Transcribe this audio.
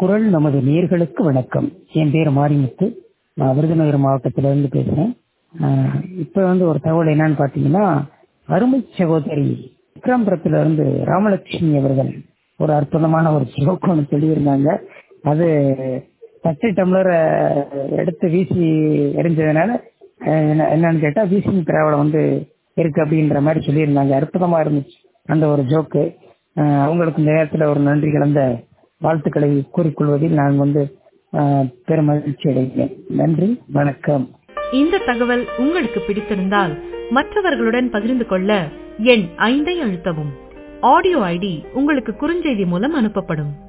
குரல் நமது நேர்களுக்கு வணக்கம் என் பேர் மாரிமுத்து நான் விருதுநகர் மாவட்டத்திலிருந்து பேசுறேன் ஆஹ் இப்ப வந்து ஒரு தகவல் என்னன்னு பாத்தீங்கன்னா அருமை சகோதரி விக்ரம்புரத்துல இருந்து ராமலட்சுமி அவர்கள் ஒரு அற்புதமான ஒரு ஜோக் ஒன்று சொல்லியிருந்தாங்க அது பச்சை டம்ளரை எடுத்து வீசி எரிஞ்சதுனால அஹ் என்ன- என்னன்னு கேட்டா வீசிங் திராவிடம் வந்து இருக்கு அப்படின்ற மாதிரி சொல்லியிருந்தாங்க அற்புதமா இருந்துச்சு அந்த ஒரு ஜோக்கு அவங்களுக்கு இந்த நேரத்துல ஒரு நன்றி கலந்த வாழ்த்துக்களை கூறிக்கொள்வதில் நான் வந்து அஹ், பெருமகிழ்ச்சி அடைகிறேன் நன்றி வணக்கம் இந்த தகவல் உங்களுக்கு பிடித்திருந்தால் மற்றவர்களுடன் பகிர்ந்து கொள்ள எண் ஐந்தை அழுத்தவும் ஆடியோ ஐடி உங்களுக்கு குறுஞ்செய்தி மூலம் அனுப்பப்படும்